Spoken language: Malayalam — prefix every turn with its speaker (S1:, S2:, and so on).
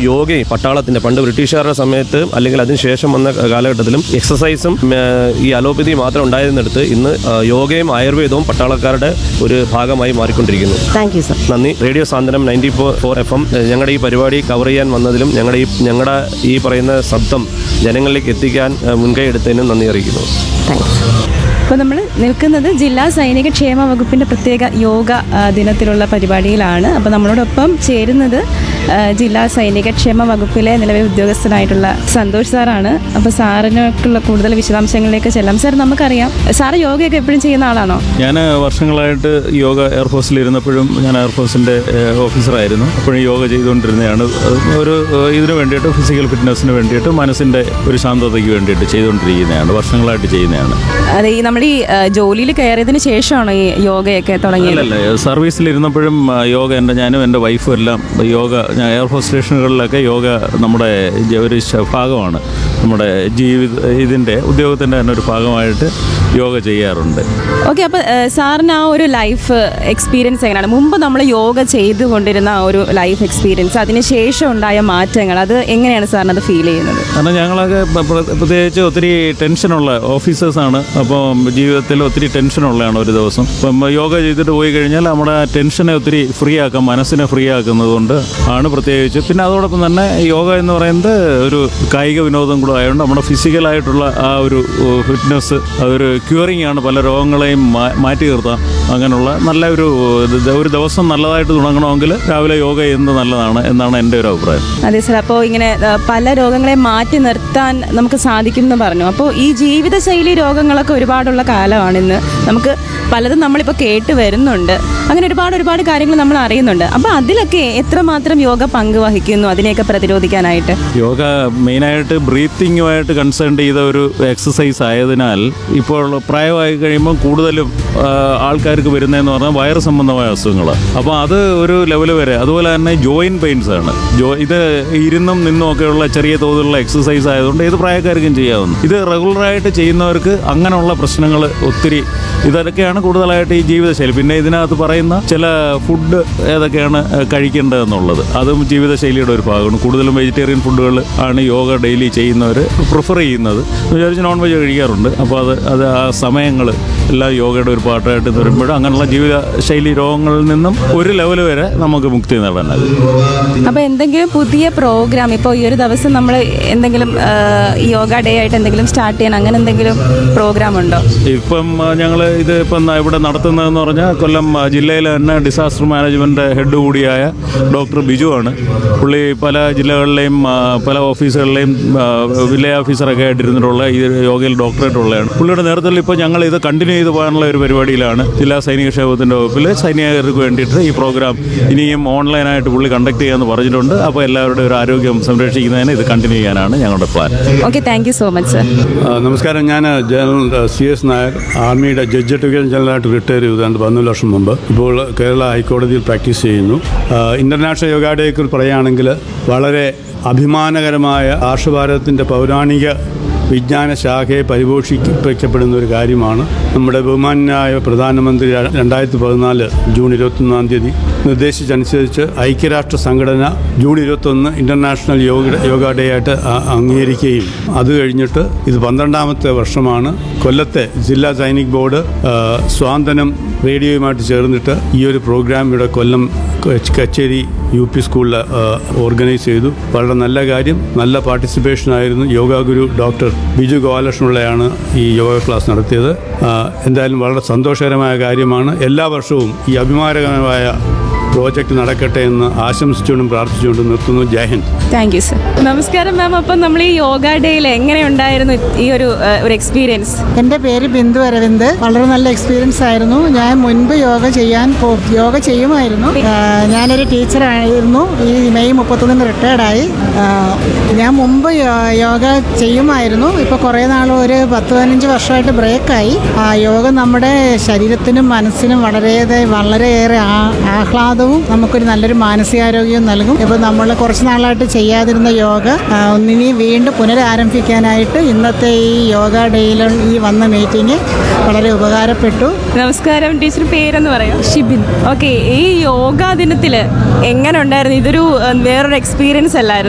S1: യോഗയും പട്ടാളത്തിന്റെ പണ്ട് ബ്രിട്ടീഷുകാരുടെ സമയത്ത് അല്ലെങ്കിൽ അതിനുശേഷം വന്ന കാലഘട്ടത്തിലും എക്സസൈസും ആ, ഈ അലോപ്പതി മാത്രം ഉണ്ടായിരുന്നിടത്ത് ഇന്ന് ആ, യോഗയും ആയുർവേദവും പട്ടാളക്കാരുടെ ഒരു ഭാഗമായി മാറിക്കൊണ്ടിരിക്കുന്നു
S2: താങ്ക് യു സർ
S1: നന്ദി radio Santhwanam ninety four four F M ഞങ്ങളുടെ ഈ പരിപാടി കവർ ചെയ്യാൻ വന്നതിലും ഞങ്ങളുടെ ഈ ഞങ്ങളുടെ ഈ പറയുന്ന ശബ്ദം ജനങ്ങളിലേക്ക് എത്തിക്കാൻ ആ, മുൻകൈ എടുത്തതിനും നന്ദി അറിയിക്കുന്നു
S2: താങ്ക്സ്
S3: അപ്പോൾ നമ്മൾ നിൽക്കുന്നത് ജില്ലാ സൈനിക ക്ഷേമ വകുപ്പിൻ്റെ പ്രത്യേക യോഗ ആ, ദിനത്തിലുള്ള പരിപാടിയിലാണ് അപ്പോൾ നമ്മളോടൊപ്പം ചേരുന്നത് ആ, ജില്ലാ സൈനിക ക്ഷേമ വകുപ്പിലെ നിലവിൽ ഉദ്യോഗസ്ഥനായിട്ടുള്ള സന്തോഷ് സാറാണ് അപ്പോൾ സാറിനൊക്കെയുള്ള കൂടുതൽ വിശദാംശങ്ങളിലേക്ക് ചെല്ലാം സാർ നമുക്കറിയാം സാറ് യോഗയൊക്കെ എപ്പോഴും ചെയ്യുന്ന ആളാണോ
S4: ഞാൻ വർഷങ്ങളായിട്ട് യോഗ എയർഫോഴ്സിൽ ഇരുന്നപ്പോഴും ഞാൻ എയർഫോഴ്സിൻ്റെ ഓഫീസറായിരുന്നു അപ്പോഴും യോഗ ചെയ്തുകൊണ്ടിരുന്നതാണ് അത് ഒരു ഏഹ്, ഇതിനു വേണ്ടിയിട്ട് ഫിസിക്കൽ ഫിറ്റ്നസ്സിന് വേണ്ടിയിട്ട് മനസ്സിൻ്റെ ഒരു ശാന്തതയ്ക്ക് വേണ്ടിയിട്ട് ചെയ്തുകൊണ്ടിരിക്കുന്നതാണ് വർഷങ്ങളായിട്ട് ചെയ്യുന്നതാണ്
S3: അതെ ഈ നമ്മൾ ഈ ജോലിയിൽ കയറിയതിന് ശേഷമാണോ ഈ യോഗയൊക്കെ തുടങ്ങിയത്
S4: അല്ലല്ല സർവീസിൽ ഇരുന്നപ്പോഴും ആ, യോഗ എൻ്റെ ഞാനും എൻ്റെ വൈഫും എല്ലാം യോഗ ഞാൻ എയർഫോഴ്സ് സ്റ്റേഷനുകളിലൊക്കെ യോഗ നമ്മുടെ ജ- ഒരു ശ- ഭാഗമാണ് നമ്മുടെ ജീവിത ഇതിൻ്റെ ഉദ്യോഗത്തിൻ്റെ തന്നെ ഒരു ഭാഗമായിട്ട് യോഗ ചെയ്യാറുണ്ട്
S3: ഓക്കെ അപ്പോൾ സാറിന് ആ ഒരു ലൈഫ് എക്സ്പീരിയൻസ് എങ്ങനെയാണ് മുമ്പ് നമ്മൾ യോഗ ചെയ്തുകൊണ്ടിരുന്ന ആ ഒരു ലൈഫ് എക്സ്പീരിയൻസ് അതിന് ശേഷം ഉണ്ടായ മാറ്റങ്ങൾ അത് എങ്ങനെയാണ് സാറിന് അത് ഫീൽ ചെയ്യുന്നത്
S4: കാരണം ഞങ്ങളൊക്കെ പ്ര- പ്ര- പ്രത്യേകിച്ച് ഒത്തിരി ടെൻഷനുള്ള ഓഫീസേഴ്സാണ് അപ്പം ജീവിതത്തിൽ ഒത്തിരി ടെൻഷനുള്ളതാണ് ഒരു ദിവസം അപ്പം യോഗ ചെയ്തിട്ട് പോയി കഴിഞ്ഞാൽ നമ്മുടെ ആ ടെൻഷനെ ഒത്തിരി ഫ്രീ ആക്കാം മനസ്സിനെ ഫ്രീ ആക്കുന്നത് കൊണ്ട് ആണ് പ്രത്യേകിച്ച് പിന്നെ അതോടൊപ്പം തന്നെ യോഗ എന്ന് പറയുന്നത് ഒരു കായിക വിനോദം കൂടെ ആയതുകൊണ്ട് നമ്മുടെ ഫിസിക്കലായിട്ടുള്ള ആ ഒരു ഫിറ്റ്നസ് അതൊരു ക്യൂറിങ് ആണ് പല രോഗങ്ങളെയും മാ- മാറ്റി നിർത്താം അങ്ങനെയുള്ള നല്ല ഒരു ഇത് ഒരു ദിവസം നല്ലതായിട്ട് തുടങ്ങണമെങ്കിൽ രാവിലെ യോഗ ചെയ്യുന്നത് നല്ലതാണ് എന്നാണ് എൻ്റെ ഒരു അഭിപ്രായം
S3: അതെ സാർ അപ്പോൾ ഇങ്ങനെ ആ, പല രോഗങ്ങളെ മാറ്റി നിർത്താൻ നമുക്ക് സാധിക്കും എന്ന് പറഞ്ഞു അപ്പോൾ ഈ ജീവിതശൈലി രോഗങ്ങളൊക്കെ ഒരുപാടുള്ള കാലമാണ് ഇന്ന് നമുക്ക് പലതും നമ്മളിപ്പോൾ കേട്ട് വരുന്നുണ്ട് അങ്ങനെ ഒരുപാട് ഒരുപാട് കാര്യങ്ങൾ നമ്മൾ അറിയുന്നുണ്ട് അപ്പോൾ അതിലൊക്കെ എത്രമാത്രം യോഗ പങ്ക് വഹിക്കുന്നു അതിനെയൊക്കെ പ്രതിരോധിക്കാനായിട്ട്
S4: യോഗ മെയിനായിട്ട് ബ്രീത്തിങ്ങുമായിട്ട് കൺസേൺ ചെയ്ത ഒരു എക്സസൈസ് ആയതിനാൽ ഇപ്പോൾ പ്രായമായി കഴിയുമ്പോൾ കൂടുതലും ആ, ആൾക്കാർക്ക് വരുന്നതെന്ന് പറഞ്ഞാൽ വയറ് സംബന്ധമായ അസുഖങ്ങൾ അപ്പോൾ അത് ഒരു ലെവൽ വരെ അതുപോലെ തന്നെ ജോയിൻ പെയിൻസ് ആണ് ജോ ഇത് ഇരുന്നും നിന്നും ഒക്കെയുള്ള ചെറിയ തോതിലുള്ള എക്സസൈസ് ആയതുകൊണ്ട് ഏത് പ്രായക്കാർക്കും ചെയ്യാവുന്നു ഇത് റെഗുലറായിട്ട് ചെയ്യുന്നവർക്ക് അങ്ങനെയുള്ള പ്രശ്നങ്ങൾ ഒത്തിരി ഇതൊക്കെയാണ് കൂടുതലായിട്ട് ഈ ജീവിതശൈലി പിന്നെ ഇതിനകത്ത് പറയുന്ന ചില ഫുഡ് ഏതൊക്കെയാണ് ഏഹ്, കഴിക്കേണ്ടതെന്നുള്ളത് അതും ജീവിതശൈലിയുടെ ഒരു ഭാഗമാണ് കൂടുതലും വെജിറ്റേറിയൻ ഫുഡുകൾ ആണ് യോഗ ഡെയിലി ചെയ്യുന്നവർ പ്രിഫർ ചെയ്യുന്നത് വിചാരിച്ച് നോൺ വെജ് കഴിക്കാറുണ്ട് അപ്പോൾ അത് അത് ആ സമയങ്ങൾ എല്ലാം യോഗയുടെ ഒരു പാട്ടായിട്ട് വരുമ്പോഴും അങ്ങനെയുള്ള ജീവിതശൈലി രോഗങ്ങളിൽ നിന്നും ഒരു ലെവൽ വരെ നമുക്ക് മുക്തി നേടാനാകും
S3: അപ്പോൾ എന്തെങ്കിലും പുതിയ പ്രോഗ്രാം ഇപ്പോൾ ഈ ഒരു ദിവസം നമ്മൾ എന്തെങ്കിലും ആ, ഈ യോഗ ഡേ ആയിട്ട് എന്തെങ്കിലും സ്റ്റാർട്ട് ചെയ്യാൻ അങ്ങനെ എന്തെങ്കിലും പ്രോഗ്രാം ഉണ്ടോ
S4: ഇപ്പം ഞങ്ങൾ ഇത് ഇപ്പം ന- ഇവിടെ നടത്തുന്നതെന്ന് പറഞ്ഞാൽ കൊല്ലം ആ, ജില്ലയിലെ തന്നെ ഡിസാസ്റ്റർ മാനേജ്മെൻറ്റ് ഹെഡ് കൂടിയായ ഡോക്ടർ ബിജു ആണ് പുള്ളി പല ജില്ലകളിലെയും ആ, പല ഓഫീസുകളിലെയും ആ, വില്ലേജ് ഓഫീസറൊക്കെ ആയിട്ടിരുന്നിട്ടുള്ള ഈ യോഗയിൽ ഡോക്ടറേറ്റ് ഉള്ളതാണ് പുള്ളിയുടെ നേതൃത്വത്തിൽ ഇപ്പോൾ ഞങ്ങൾ ഇത് കണ്ടിന്യൂ ചെയ്ത് പോകാനുള്ള ഒരു പരിപാടിയിലാണ് ജില്ലാ സൈനിക ക്ഷേമത്തിൻ്റെ വകുപ്പിൽ സൈനികർക്ക് വേണ്ടിയിട്ട് ഈ പ്രോഗ്രാം ഇനിയും ഓൺലൈനായിട്ട് പുള്ളി കണ്ടക്ട് ചെയ്യാമെന്ന് പറഞ്ഞിട്ടുണ്ട് അപ്പോൾ എല്ലാവരുടെയും ഒരു ആരോഗ്യം സംരക്ഷിക്കുന്നതിന് ഇത് കണ്ടിന്യൂ ചെയ്യാനാണ് ഞങ്ങളുടെ plan
S3: okay thank you so much sir
S5: ആ, നമസ്കാരം ഞാൻ ജനറൽ സി എസ് നായർ ആർമിയുടെ ജഡ്ജ് അഡ്വക്കേറ്റ് ജനറലായിട്ട് റിട്ടയർ ചെയ്തു രണ്ട് പതിനൊന്ന് വർഷം മുമ്പ് ഇപ്പോൾ കേരള ഹൈക്കോടതിയിൽ പ്രാക്ടീസ് ചെയ്യുന്നു ആ, ഇന്റർനാഷണൽ യോഗ ഡേയെക്കുറിച്ച് പറയുകയാണെങ്കിൽ വളരെ അഭിമാനകരമായ ആർഷഭാരതത്തിൻ്റെ പൗരാണിക വിജ്ഞാന ശാഖയെ പരിപോഷിപ്പിക്കപ്പെടുന്ന ഒരു കാര്യമാണ് നമ്മുടെ ബഹുമാനായ പ്രധാനമന്ത്രി ര- രണ്ടായിരത്തി പതിനാല് ജൂൺ ഇരുപത്തൊന്നാം തീയതി നിർദ്ദേശിച്ചനുസരിച്ച് ഐക്യരാഷ്ട്ര സംഘടന ജൂൺ ഇരുപത്തൊന്ന് ഇൻ്റർനാഷണൽ യോഗ യോഗ ഡേ ആയിട്ട് അ- അംഗീകരിക്കുകയും അത് കഴിഞ്ഞിട്ട് ഇത് പന്ത്രണ്ടാമത്തെ വർഷമാണ് കൊല്ലത്തെ ജില്ലാ സൈനിക് ബോർഡ് ആ, സ്വാന്തനം റേഡിയോയുമായിട്ട് ചേർന്നിട്ട് ഈ ഒരു പ്രോഗ്രാം ഇവിടെ കൊല്ലം ക- കച്ചേരി യു പി സ്കൂളിൽ ഓർഗനൈസ് ചെയ്തു വളരെ നല്ല കാര്യം നല്ല പാർട്ടിസിപ്പേഷൻ ആയിരുന്നു യോഗ ഗുരു ഡോക്ടർ ബിജു ഗോപാലകൃഷ്ണപിള്ളയാണ് ഈ യോഗ ക്ലാസ് നടത്തിയത് ആ, എന്തായാലും വളരെ സന്തോഷകരമായ കാര്യമാണ് എല്ലാ വർഷവും ഈ അഭിമാനകരമായ പ്രോജക്റ്റ് നടക്കട്ടെ എന്ന് ആശംസിച്ചുകൊണ്ടും പ്രാർത്ഥിച്ചുകൊണ്ടും നിർത്തുന്നു Jai Hind
S3: thank you sir നമസ്കാരം മാം അപ്പം നമ്മൾ ഈ യോഗ ഡേയിൽ എങ്ങനെ ഉണ്ടായിരുന്നു ഈ ഒരു ആ, ഒരു എക്സ്പീരിയൻസ്
S6: എൻ്റെ പേര് ബിന്ദു അരവിന്ദ് വളരെ നല്ല എക്സ്പീരിയൻസ് ആയിരുന്നു ഞാൻ മുൻപ് യോഗ ചെയ്യാൻ പോ യോഗ ചെയ്യുമായിരുന്നു ആ, ഞാനൊരു ടീച്ചറായിരുന്നു ഈ മെയ് മുപ്പത്തൊന്നിന് റിട്ടയർഡായി ഞാൻ മുമ്പ് യോ- യോഗ ചെയ്യുമായിരുന്നു ഇപ്പോൾ കുറേ നാൾ ഒരു പത്ത് പതിനഞ്ച് വർഷമായിട്ട് ബ്രേക്കായി ആ, യോഗ നമ്മുടെ ശരീരത്തിനും മനസ്സിനും വളരെയേറെ വളരെയേറെ ആ- ആഹ്ലാദവും നമുക്കൊരു നല്ലൊരു മാനസികാരോഗ്യവും നൽകും ഇപ്പോൾ നമ്മൾ കുറച്ച് നാളായിട്ട് ചെയ്യാതിരുന്ന യോഗ ആ, ഒന്നിനി വീണ്ടും പുനരാരംഭിക്കാനായിട്ട് ഇന്നത്തെ ഈ യോഗ ഡേയിൽ ഈ വന്ന മീറ്റിംഗ് വളരെ ഉപകാരപ്പെട്ടു
S3: നമസ്കാരം ടീച്ചർ പേരെന്ന് പറയാം ഷിബിൻ ഓക്കെ ഈ യോഗാ ദിനത്തിൽ എങ്ങനെ ഉണ്ടായിരുന്നു ഇതൊരു ആ, വേറൊരു എക്സ്പീരിയൻസ് അല്ലായിരുന്നു